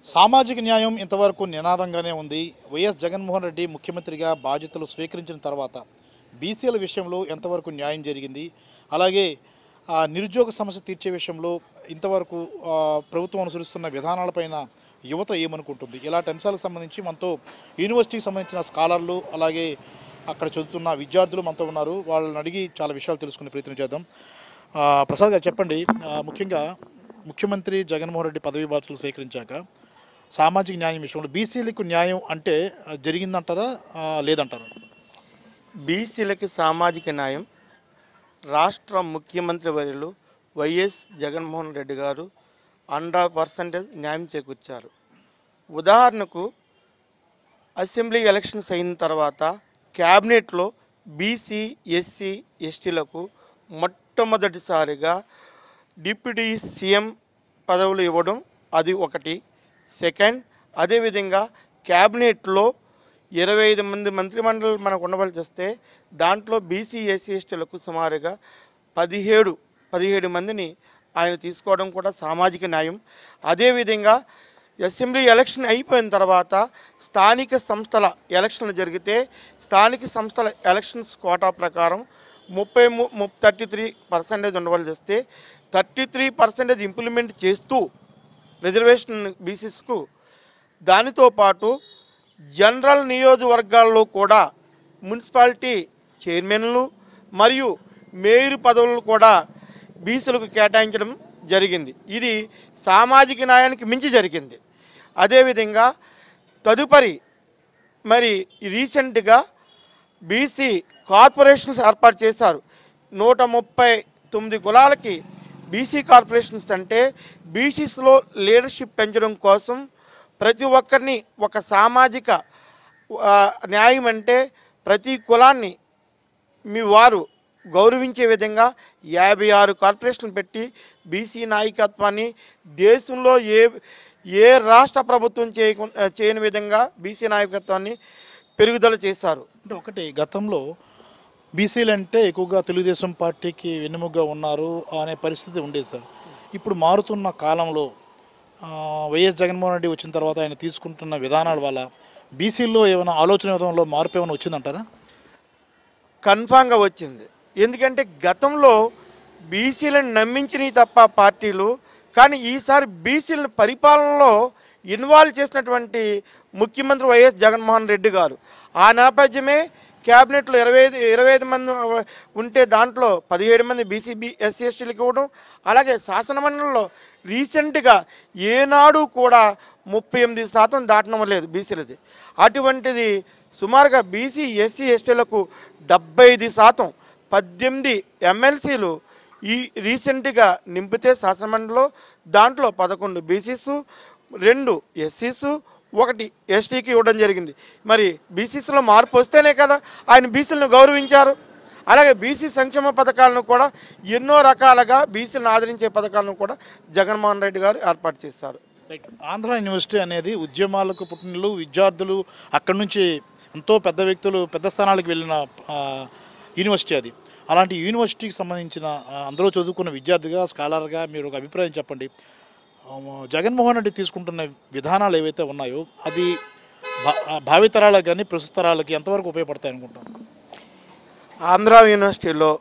సామాజిక న్యాయం ఇంతవరకు నినాదంగానే ఉంది వైఎస్ జగన్మోహన్ రెడ్డి ముఖ్యమంత్రిగా బాధ్యతలు స్వీకరించిన తర్వాత బీసీల విషయంలో ఎంతవరకు న్యాయం జరిగింది అలాగే ఆ, నిరుద్యోగ సమస్య తీర్చే విషయంలో ఇంతవరకు ఆ, ప్రభుత్వం అనుసరిస్తున్న విధానాలపైన యువత ఏమనుకుంటుంది ఇలాంటి అంశాలకు సంబంధించి మనతో యూనివర్సిటీకి సంబంధించిన స్కాలర్లు అలాగే అక్కడ చదువుతున్న విద్యార్థులు మనతో ఉన్నారు వాళ్ళని అడిగి చాలా విషయాలు తెలుసుకునే ప్రయత్నం చేద్దాం ఆ, ప్రసాద్ గారు చెప్పండి ఆ, ముఖ్యంగా ముఖ్యమంత్రి జగన్మోహన్ రెడ్డి పదవి బాధ్యతలు స్వీకరించాక సామాజిక న్యాయం విషయంలో బీసీలకు న్యాయం అంటే ఆ, జరిగిందంటారా ఆ, లేదంటారా బీసీలకి సామాజిక న్యాయం రాష్ట్ర ముఖ్యమంత్రి వర్యులు వైఎస్ జగన్మోహన్ రెడ్డి గారు హండ్రెడ్ పర్సెంటేజ్ న్యాయం చేకూర్చారు ఉదాహరణకు అసెంబ్లీ ఎలక్షన్స్ అయిన తర్వాత క్యాబినెట్లో బీసీ ఎస్సీ ఎస్టీలకు మొట్టమొదటిసారిగా డిప్యూటీ సీఎం పదవులు ఇవ్వడం అది ఒకటి సెకండ్ అదేవిధంగా క్యాబినెట్లో ఇరవై ఐదు మంది మంత్రిమండలి మనకు ఉండవలసి వస్తే దాంట్లో బీసీ ఎస్సీ ఎస్టీలకు సుమారుగా పదిహేడు పదిహేడు మందిని ఆయన తీసుకోవడం కూడా సామాజిక న్యాయం అదేవిధంగా అసెంబ్లీ ఎలక్షన్ అయిపోయిన తర్వాత స్థానిక సంస్థల ఎలక్షన్లు జరిగితే స్థానిక సంస్థల ఎలక్షన్స్ కోటా ప్రకారం ముప్పై ము థర్టీ త్రీ పర్సెంటేజ్ ఉండవలసి వస్తే థర్టీ త్రీ పర్సెంటేజ్ ఇంప్లిమెంట్ చేస్తూ రిజర్వేషన్ బీసీస్కు దానితో పాటు జనరల్ నియోజకవర్గాల్లో కూడా మున్సిపాలిటీ చైర్మన్లు మరియు మేయర్ పదవులను కూడా బీసీలకు కేటాయించడం జరిగింది ఇది సామాజిక న్యాయానికి మించి జరిగింది అదేవిధంగా తదుపరి మరి రీసెంట్గా బీసీ కార్పొరేషన్స్ ఏర్పాటు చేశారు నూట ముప్పై తొమ్మిది కులాలకి బీసీ కార్పొరేషన్స్ అంటే బీసీస్లో లీడర్షిప్ పెంచడం కోసం ప్రతి ఒక్కరిని ఒక సామాజిక ఆ, న్యాయం అంటే ప్రతి కులాన్ని మీ వారు గౌరవించే విధంగా యాభై ఆరు కార్పొరేషన్లు పెట్టి బీసీ నాయకత్వాన్ని దేశంలో ఏ ఏ రాష్ట్ర ప్రభుత్వం చేయకు చేయని విధంగా బీసీ నాయకత్వాన్ని పెరుగుదల చేశారు అంటే ఒకటి గతంలో బీసీలు అంటే ఎక్కువగా తెలుగుదేశం పార్టీకి వెన్నెముగ్గా ఉన్నారు అనే పరిస్థితి ఉండేది సార్ ఇప్పుడు మారుతున్న కాలంలో ఆ, వైఎస్ జగన్మోహన్ రెడ్డి వచ్చిన తర్వాత ఆయన తీసుకుంటున్న విధానాల వల్ల బీసీల్లో ఏమైనా ఆలోచన విధానంలో మార్పు ఏమైనా వచ్చిందంటారా కన్ఫామ్గా వచ్చింది ఎందుకంటే గతంలో బీసీలను నమ్మించినవి తప్ప పార్టీలు కానీ ఈసారి బీసీలను పరిపాలనలో ఇన్వాల్వ్ చేసినటువంటి ముఖ్యమంత్రి వైఎస్ జగన్మోహన్ రెడ్డి గారు ఆ నేపథ్యమే క్యాబినెట్లో ఇరవై ఐదు ఇరవై ఐదు మంది ఉంటే దాంట్లో పదిహేడు మంది బీసీబీ ఎస్సీ ఎస్టీలకు ఇవ్వడం అలాగే శాసనమండలిలో రీసెంట్గా ఏనాడు కూడా ముప్పై ఎనిమిది శాతం దాటడం లేదు బీసీలది అటువంటిది సుమారుగా బీసీ ఎస్సీ ఎస్టీలకు డెబ్బై ఐదు శాతం పద్దెనిమిది ఎమ్మెల్సీలు ఈ రీసెంట్గా నింపితే శాసనమండలిలో దాంట్లో పదకొండు బీసీసు రెండు ఎస్సీసు ఒకటి ఎస్టీకి ఇవ్వడం జరిగింది మరి బీసీసీలో మార్పు వస్తేనే కదా ఆయన బీసీలను గౌరవించారు అలాగే బీసీ సంక్షేమ పథకాలను కూడా ఎన్నో రకాలుగా బీసీలను ఆదరించే పథకాలను కూడా జగన్మోహన్ రెడ్డి గారు ఏర్పాటు చేశారు రైట్ ఆంధ్ర యూనివర్సిటీ అనేది ఉద్యమాలకు పుట్టినలు విద్యార్థులు అక్కడి నుంచి ఎంతో పెద్ద వ్యక్తులు పెద్ద స్థానాలకు వెళ్ళిన ఆ, యూనివర్సిటీ అది అలాంటి యూనివర్సిటీకి సంబంధించిన ఆ, అందులో చదువుకున్న విద్యార్థిగా స్కాలర్గా మీరు ఒక అభిప్రాయం చెప్పండి ఆ, జగన్మోహన్ రెడ్డి తీసుకుంటున్న విధానాలు ఏవైతే ఉన్నాయో అది భా- ఆ, భావితరాలకు కానీ ప్రస్తుత తరాలకి ఎంతవరకు ఉపయోగపడతాయి అనుకుంటాం ఆంధ్ర యూనివర్సిటీలో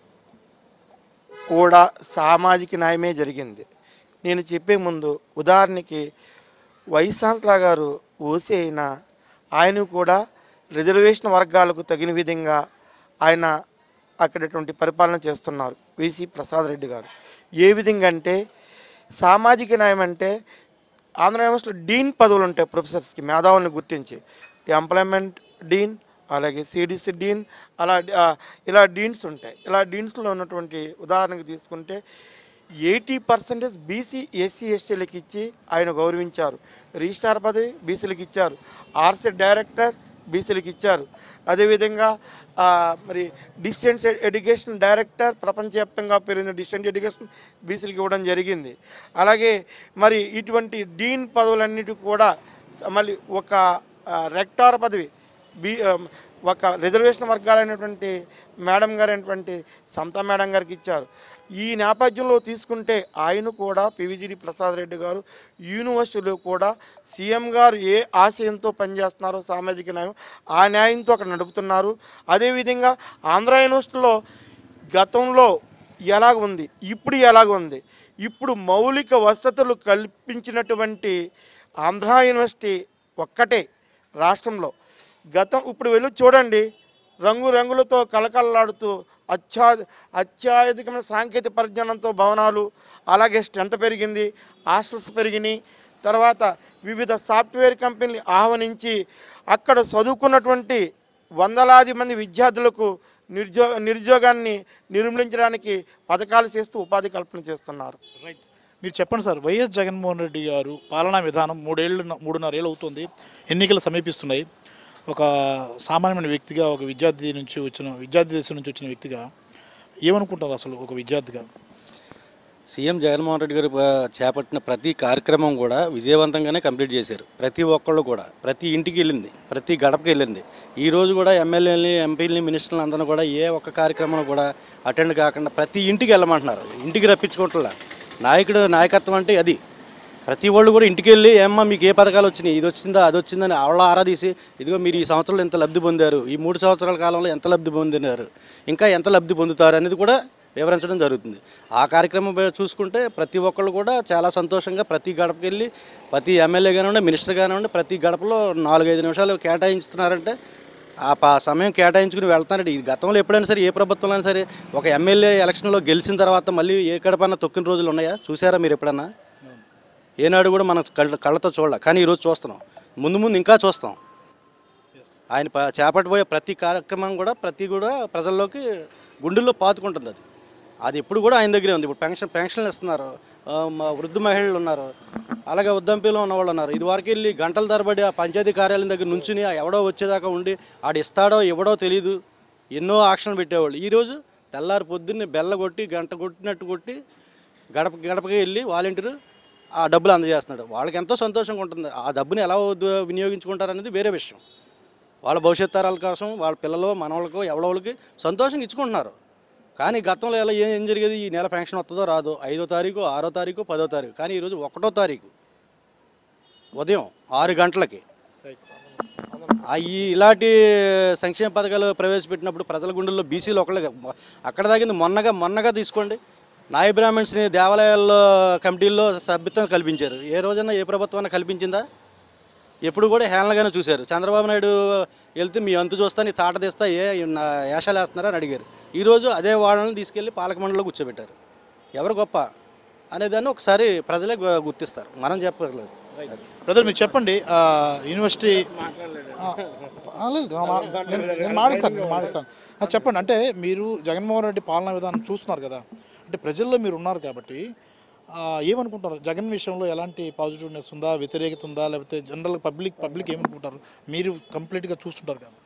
కూడా సామాజిక న్యాయమే జరిగింది నేను చెప్పే ముందు ఉదాహరణకి వైశాంత్ల గారు ఓసీ అయినా ఆయన కూడా రిజర్వేషన్ వర్గాలకు తగిన విధంగా ఆయన అక్కడటువంటి పరిపాలన చేస్తున్నారు విసి ప్రసాద్ రెడ్డి గారు ఏ విధంగా అంటే సామాజిక న్యాయం అంటే ఆంధ్ర యూనివర్సిటీలో డీన్ పదవులు ఉంటాయి ప్రొఫెసర్స్కి మేధావులను గుర్తించి ఎంప్లాయ్మెంట్ డీన్ అలాగే సిడిసి డీన్ అలా ఆ, ఇలా డీన్స్ ఉంటాయి ఇలా డీన్స్లో ఉన్నటువంటి ఉదాహరణకు తీసుకుంటే ఎయిటీ పర్సెంటేజ్ బీసీ ఎస్సీ ఎస్టీలకు ఇచ్చి ఆయన గౌరవించారు రిజిస్ట్రార్ పదవి బీసీలకు ఇచ్చారు ఆర్సీ డైరెక్టర్ బీసీలకు ఇచ్చారు అదేవిధంగా ఆ, మరి డిస్టెన్స్ ఎడ్యుకేషన్ డైరెక్టర్ ప్రపంచవ్యాప్తంగా పెరిగిన డిస్టెన్స్ ఎడ్యుకేషన్ బీసీలకు ఇవ్వడం జరిగింది అలాగే మరి ఇటువంటి డీన్ పదవులన్నిటి కూడా స- మళ్ళీ ఒక ఆ, రెక్టార్ పదవి బీ ఆ, ఒక రిజర్వేషన్ వర్గాలైనటువంటి మేడం గారు అయినటువంటి సమతా మేడం గారికి ఇచ్చారు ఈ నేపథ్యంలో తీసుకుంటే ఆయన కూడా పివిజిడి ప్రసాద్ రెడ్డి గారు యూనివర్సిటీలో కూడా సీఎం గారు ఏ ఆశయంతో పనిచేస్తున్నారో సామాజిక న్యాయం ఆ న్యాయంతో అక్కడ నడుపుతున్నారు అదేవిధంగా ఆంధ్ర యూనివర్సిటీలో గతంలో ఎలాగ ఉంది ఇప్పుడు ఎలాగ ఉంది ఇప్పుడు మౌలిక వసతులు కల్పించినటువంటి ఆంధ్ర యూనివర్సిటీ ఒక్కటే రాష్ట్రంలో గతం ఇప్పుడు వెళ్ళి చూడండి రంగు రంగులతో కలకలలాడుతూ అత్యా అత్యాధికమైన సాంకేతిక పరిజ్ఞానంతో భవనాలు అలాగే స్ట్రెంత్ పెరిగింది హాస్టల్స్ పెరిగినాయి తర్వాత వివిధ సాఫ్ట్వేర్ కంపెనీలు ఆహ్వానించి అక్కడ చదువుకున్నటువంటి వందలాది మంది విద్యార్థులకు నిర్జో నిరుద్యోగాన్ని నిర్మూలించడానికి పథకాలు చేస్తూ ఉపాధి కల్పన చేస్తున్నారు రైట్ మీరు చెప్పండి సార్ వైఎస్ జగన్మోహన్ రెడ్డి గారు పాలనా విధానం మూడేళ్ళు మూడున్నర ఏళ్ళు అవుతుంది ఎన్నికలు సమీపిస్తున్నాయి ఒక సామాన్యమైన వ్యక్తిగా ఒక విద్యార్థి నుంచి వచ్చిన విద్యార్థి దేశం నుంచి వచ్చిన వ్యక్తిగా ఏమనుకుంటారు అసలు ఒక విద్యార్థిగా సీఎం జగన్మోహన్ రెడ్డి గారు ఆ, చేపట్టిన ప్రతి కార్యక్రమం కూడా విజయవంతంగానే కంప్లీట్ చేశారు ప్రతి ఒక్కళ్ళు కూడా ప్రతి ఇంటికి వెళ్ళింది ప్రతి గడపకి వెళ్ళింది ఈ రోజు కూడా ఎమ్మెల్యేలని ఎంపీలని మినిస్టర్లు అందరూ కూడా ఏ ఒక్క కార్యక్రమం కూడా అటెండ్ కాకుండా ప్రతి ఇంటికి వెళ్ళమంటున్నారు ఇంటికి రప్పించుకుంటున్నా నాయకుడు నాయకత్వం అంటే అది ప్రతి వాళ్ళు కూడా ఇంటికి వెళ్ళి ఏమ్మా మీకు ఏ పథకాలు వచ్చినాయి ఇది వచ్చిందా అది వచ్చిందని ఆవిడ ఆరాధీసి ఇదిగో మీరు ఈ సంవత్సరంలో ఎంత లబ్ధి పొందారు ఈ మూడు సంవత్సరాల కాలంలో ఎంత లబ్ధి పొందినారు ఇంకా ఎంత లబ్ధి పొందుతారు అనేది కూడా వివరించడం జరుగుతుంది ఆ కార్యక్రమం పై చూసుకుంటే ప్రతి ఒక్కళ్ళు కూడా చాలా సంతోషంగా ప్రతి గడపకి వెళ్ళి ప్రతి ఎమ్మెల్యే కానివ్వండి మినిస్టర్ కానివ్వండి ప్రతి గడపలో నాలుగైదు నిమిషాలు కేటాయించుతున్నారంటే ఆ ప సమయం కేటాయించుకుని వెళ్తున్నారండి ఇది గతంలో ఎప్పుడైనా సరే ఏ ప్రభుత్వంలో అయినా సరే ఒక ఎమ్మెల్యే ఎలక్షన్లో గెలిచిన తర్వాత మళ్ళీ ఏ గడపన్నా తొక్కిన రోజులు ఉన్నాయా చూసారా మీరు ఎప్పుడన్నా ఏనాడు కూడా మనం కళ్ళ కళ్ళతో చూడాలి కానీ ఈరోజు చూస్తున్నాం ముందు ముందు ఇంకా చూస్తాం ఆయన ప- చేపట్టబోయే ప్రతి కార్యక్రమం కూడా ప్రతి కూడా ప్రజల్లోకి గుండెల్లో పాతుకుంటుంది అది అది ఎప్పుడు కూడా ఆయన దగ్గరే ఉంది ఇప్పుడు పెన్షన్ పెన్షన్లు ఇస్తున్నారు ఆ, మా వృద్ధ మహిళలు ఉన్నారు అలాగే ఉద్దంపిలో ఉన్న వాళ్ళు ఉన్నారు ఇది వరకు వెళ్ళి గంటల తరబడి ఆ పంచాయతీ కార్యాలయం దగ్గర నుంచుని ఆ ఎవడో వచ్చేదాకా ఉండి ఆడు ఇస్తాడో ఇవ్వడో తెలియదు ఎన్నో ఆక్షన్ పెట్టేవాళ్ళు ఈరోజు తెల్లారి పొద్దున్నే బెల్ల కొట్టి గంట కొట్టినట్టు కొట్టి గడప గడపకి వెళ్ళి వాలంటీర్ ఆ డబ్బులు అందజేస్తున్నాడు వాళ్ళకి ఎంతో సంతోషంగా ఉంటుంది ఆ డబ్బుని ఎలా ఉద్ద- వినియోగించుకుంటారు అనేది వేరే విషయం వాళ్ళ భవిష్యత్ తరాల కోసం వాళ్ళ పిల్లలు మనవాళ్ళకో ఎవడోళ్ళకి సంతోషంగా ఇచ్చుకుంటున్నారు కానీ గతంలో ఎలా ఏం ఏం జరిగేది ఈ నెల పెన్షన్ వస్తుందో రాదో ఐదో తారీఖు ఆరో తారీఖు పదో తారీఖు కానీ ఈరోజు ఒకటో తారీఖు ఉదయం ఆరు గంటలకి ఆ ఈ ఇలాంటి సంక్షేమ పథకాలు ప్రవేశపెట్టినప్పుడు ప్రజల గుండెల్లో బీసీలు ఒకళ్ళగా అక్కడ దాగింది మొన్నగా మొన్నగా తీసుకోండి నాయ బ్రాహ్మణ్స్ని దేవాలయాల్లో కమిటీల్లో సభ్యత్వం కల్పించారు ఏ రోజైనా ఏ ప్రభుత్వాన్ని కల్పించిందా ఎప్పుడు కూడా హేళనగానే చూశారు చంద్రబాబు నాయుడు వెళ్తే మీ అంతు చూస్తా నీ తాట తీస్తా ఏ నా వేషాలు వేస్తున్నారని అడిగారు ఈరోజు అదే వాళ్ళని తీసుకెళ్ళి పాలక మండలిలో కూర్చోబెట్టారు ఎవరు గొప్ప అనేదాన్ని ఒకసారి ప్రజలే గు- గుర్తిస్తారు మనం చెప్పలేదు బ్రదర్ మీరు చెప్పండి ఆ, యూనివర్సిటీ ఆ, ఆ, లేదు నా మా- నేను నేను మాడిస్తాను నేను మాడిస్తాను ఆ, చెప్పండి అంటే మీరు జగన్మోహన్ రెడ్డి పాలనా విధానం చూస్తున్నారు కదా అంటే ప్రజల్లో మీరు ఉన్నారు కాబట్టి ఆ, ఏమనుకుంటారు జగన్ విషయంలో ఎలాంటి పాజిటివ్నెస్ ఉందా వ్యతిరేకత ఉందా లేకపోతే జనరల్ పబ్లిక్ పబ్లిక్ ఏమనుకుంటారు మీరు కంప్లీట్గా చూస్తుంటారు కదా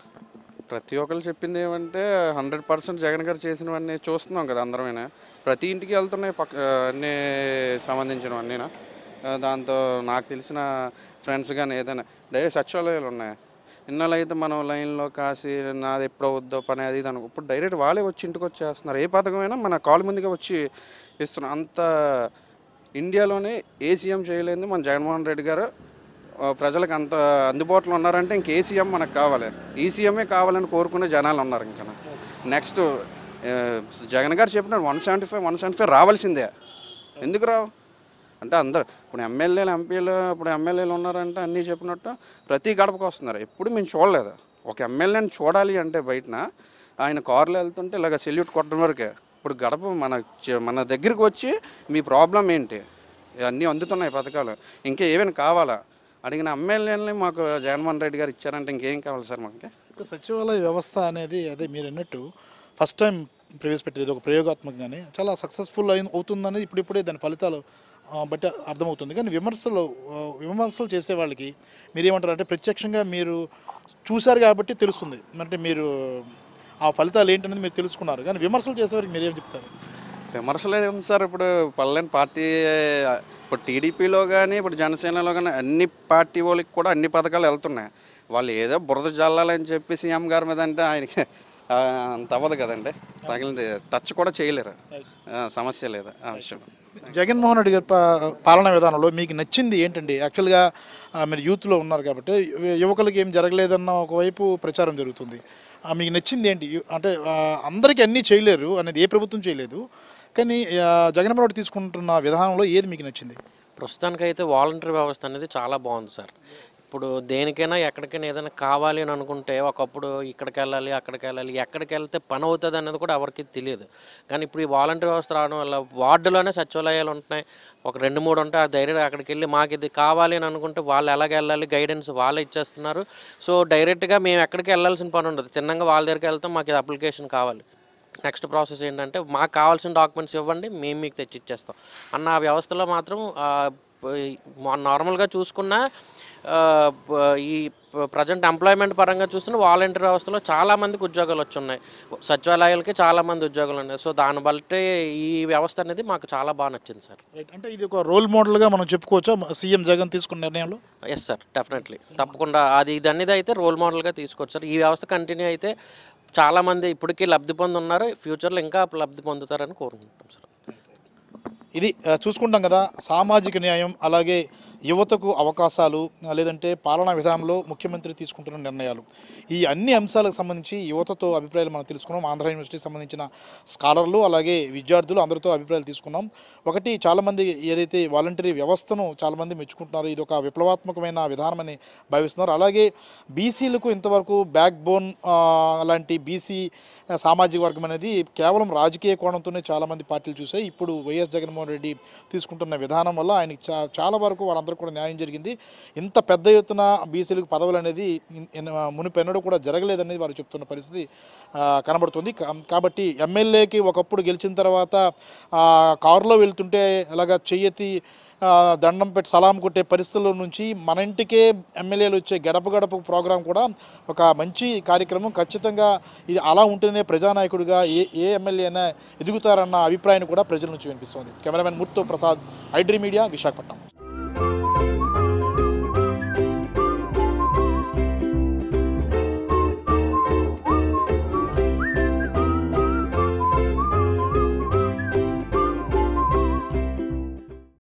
ప్రతి ఒక్కరు చెప్పింది ఏమంటే హండ్రెడ్ పర్సెంట్ జగన్ గారు చేసినవన్నీ చూస్తున్నాం కదా అందరమైనా ప్రతి ఇంటికి వెళ్తున్నాయి పక్క అన్నీ సంబంధించినవన్నీనా ఆ, దాంతో నాకు తెలిసిన ఫ్రెండ్స్ కానీ ఏదైనా డైరెక్ట్ సచివాలయాలు ఉన్నాయి ఇన్నాళ్ళు అయితే మనం లైన్లో కాసి నాది ఎప్పుడో వద్దో పని అది ఇది అనుకో ఇప్పుడు డైరెక్ట్ వాళ్ళే వచ్చి ఇంటికి వచ్చేస్తున్నారు ఏ పథకమైనా మన కాలు ముందుగా వచ్చి ఇస్తున్నారు అంత ఇండియాలోనే ఏ సీఎం చేయలేదు మన జగన్మోహన్ రెడ్డి గారు ఆ, ప్రజలకు అంత అందుబాటులో ఉన్నారంటే ఇంక ఏ సీఎం మనకు కావాలి ఈ సీఎంఏ కావాలని కోరుకునే జనాలు ఉన్నారు ఇంకా నెక్స్ట్ ఆ, జగన్ గారు చెప్పినారు one seventy five one seventy five రావాల్సిందే ఎందుకు రావు అంటే అందరు ఇప్పుడు ఎమ్మెల్యేలు ఎంపీలు ఇప్పుడు ఎమ్మెల్యేలు ఉన్నారంటే అన్నీ చెప్పినట్టు ప్రతి గడపకు వస్తున్నారు ఎప్పుడు మేము చూడలేదు ఒక ఎమ్మెల్యేని చూడాలి అంటే బయటన ఆయన కారులో వెళ్తుంటే ఇలాగ సెల్యూట్ కొట్టడం వరకే ఇప్పుడు గడప మన చే- మన దగ్గరికి వచ్చి మీ ప్రాబ్లం ఏంటి అన్నీ అందుతున్నాయి పథకాలు ఇంకా ఏమైనా కావాలా అడిగిన ఎమ్మెల్యేలని మాకు జగన్మోహన్ రెడ్డి గారు ఇచ్చారంటే ఇంకేం కావాలి సార్ మనకి ఇక సచివాలయ వ్యవస్థ అనేది అదే మీరు అన్నట్టు ఫస్ట్ టైం ప్రవేశపెట్టారు ఇది ఒక ప్రయోగాత్మకంగానే చాలా సక్సెస్ఫుల్ అయిన అవుతుందనేది ఇప్పుడిప్పుడే దాని ఫలితాలు ఆ, బట్టి అర్థమవుతుంది కానీ విమర్శలు ఆ, విమర్శలు చేసే వాళ్ళకి మీరు ఏమంటారు అంటే ప్రత్యక్షంగా మీరు చూశారు కాబట్టి తెలుస్తుంది అంటే మీరు ఆ ఫలితాలు ఏంటనేది మీరు తెలుసుకున్నారు కానీ విమర్శలు చేసేవారికి మీరేం చెప్తారు విమర్శలు ఉంది సార్ ఇప్పుడు పల్లెని పార్టీ ఇప్పుడు టీడీపీలో కానీ ఇప్పుడు జనసేనలో కానీ అన్ని పార్టీ వాళ్ళకి కూడా అన్ని పథకాలు వెళ్తున్నాయి వాళ్ళు ఏదో బురద జల్లాలని చెప్పి సీఎం గారి మీద అంటే ఆయనకి ఆ, అంత అవ్వదు కదండి తగిలింది టచ్ కూడా చేయలేరు ఆ, సమస్య లేదు ఆ విషయం జగన్మోహన్ రెడ్డి గారి పా- పాలనా విధానంలో మీకు నచ్చింది ఏంటండి యాక్చువల్గా ఆ, మీరు యూత్లో ఉన్నారు కాబట్టి యు- యువకులకి ఏం జరగలేదన్న ఒకవైపు ప్రచారం జరుగుతుంది ఆ, మీకు నచ్చింది ఏంటి యు- అంటే ఆ, అందరికీ అన్నీ చేయలేరు అనేది ఏ ప్రభుత్వం చేయలేదు కానీ ఆ, జగన్మోహన్ రెడ్డి తీసుకుంటున్న విధానంలో ఏది మీకు నచ్చింది ప్రస్తుతానికైతే వాలంటరీ వ్యవస్థ అనేది చాలా బాగుంది సార్ ఇప్పుడు దేనికైనా ఎక్కడికైనా ఏదైనా కావాలి అని అనుకుంటే ఒకప్పుడు ఇక్కడికి వెళ్ళాలి అక్కడికి వెళ్ళాలి ఎక్కడికి వెళ్తే పని అవుతుంది అనేది కూడా ఎవరికి తెలియదు కానీ ఇప్పుడు ఈ వాలంటరీ వ్యవస్థ రావడం వల్ల వార్డులోనే సచివాలయాలు ఉంటున్నాయి ఒక రెండు మూడు ఉంటాయి ఆ ధైర్యం అక్కడికి వెళ్ళి మాకు ఇది కావాలి అని అనుకుంటే వాళ్ళు ఎలాగ వెళ్ళాలి గైడెన్స్ వాళ్ళే ఇచ్చేస్తున్నారు సో డైరెక్ట్గా మేము ఎక్కడికి వెళ్ళాల్సిన పని ఉండదు తిన్నంగా వాళ్ళ దగ్గరికి వెళ్తాం మాకు ఇది అప్లికేషన్ కావాలి నెక్స్ట్ ప్రాసెస్ ఏంటంటే మాకు కావాల్సిన డాక్యుమెంట్స్ ఇవ్వండి మేము మీకు తెచ్చి ఇచ్చేస్తాం అన్న ఆ వ్యవస్థలో మాత్రం ఆ, ప- మా- నార్మల్గా చూసుకున్న ఆ, ప- ఈ ప్రజెంట్ ఎంప్లాయ్మెంట్ పరంగా చూస్తున్న వాలంటీర్ వ్యవస్థలో చాలా మందికి ఉద్యోగాలు వచ్చున్నాయి సచివాలయాలకి చాలా మంది ఉద్యోగాలు ఉన్నాయి సో దాన్ని బట్టి ఈ వ్యవస్థ అనేది మాకు చాలా బాగా నచ్చింది సార్ రైట్ అంటే ఇది ఒక రోల్ మోడల్గా మనం చెప్పుకోవచ్చా సీఎం జగన్ తీసుకున్న నిర్ణయంలో ఎస్ సార్ డెఫినెట్లీ తప్పకుండా అది ఇది అనేది అయితే రోల్ మోడల్గా తీసుకొచ్చారు ఈ వ్యవస్థ కంటిన్యూ అయితే చాలామంది ఇప్పటికీ లబ్ధి పొంది ఉన్నారు ఫ్యూచర్లో ఇంకా లబ్ధి పొందుతారని కోరుకుంటున్నాం సార్ ఇది ఆ, చూసుకుంటాం కదా సామాజిక న్యాయం అలాగే యువతకు అవకాశాలు ఆ, లేదంటే పాలనా విధానంలో ముఖ్యమంత్రి తీసుకుంటున్న నిర్ణయాలు ఈ అన్ని అంశాలకు సంబంధించి యువతతో అభిప్రాయాలు మనం తెలుసుకున్నాం ఆంధ్ర యూనివర్సిటీకి సంబంధించిన స్కాలర్లు అలాగే విద్యార్థులు అందరితో అభిప్రాయాలు తీసుకున్నాం ఒకటి చాలామంది ఏదైతే వాలంటరీ వ్యవస్థను చాలామంది మెచ్చుకుంటున్నారు ఇది ఒక విప్లవాత్మకమైన విధానమని భావిస్తున్నారు అలాగే బీసీలకు ఇంతవరకు బ్యాక్ బోన్ లాంటి బీసీ సామాజిక వర్గం అనేది కేవలం రాజకీయ కోణంతోనే చాలామంది పార్టీలు చూసాయి ఇప్పుడు వైఎస్ జగన్మోహన్ రెడ్డి తీసుకుంటున్న విధానం వల్ల ఆయనకి చా చాలా వరకు వాళ్ళందరూ కూడా న్యాయం జరిగింది ఇంత పెద్ద ఎత్తున బీసీలకు పదవులు అనేది ఇన్- ఇన్- మునుపెన్నడూ కూడా జరగలేదనేది వారు చెప్తున్న పరిస్థితి ఆ, కనబడుతుంది కా- కాబట్టి ఎమ్మెల్యేకి ఒకప్పుడు గెలిచిన తర్వాత ఆ, కారులో వెళ్తుంటే అలాగా చెయ్యెత్తి ఆ, దండం పెట్టి సలాం కొట్టే పరిస్థితుల నుంచి మన ఇంటికే ఎమ్మెల్యేలు వచ్చే గడప గడప ప్రోగ్రాం కూడా ఒక మంచి కార్యక్రమం ఖచ్చితంగా ఇది అలా ఉంటేనే ప్రజానాయకుడిగా ఏ ఏ ఎమ్మెల్యే అయినా ఎదుగుతారన్న అభిప్రాయాన్ని కూడా ప్రజల నుంచి వినిపిస్తోంది కెమెరామెన్ ముర్తో ప్రసాద్ ఐడ్రీ మీడియా విశాఖపట్నం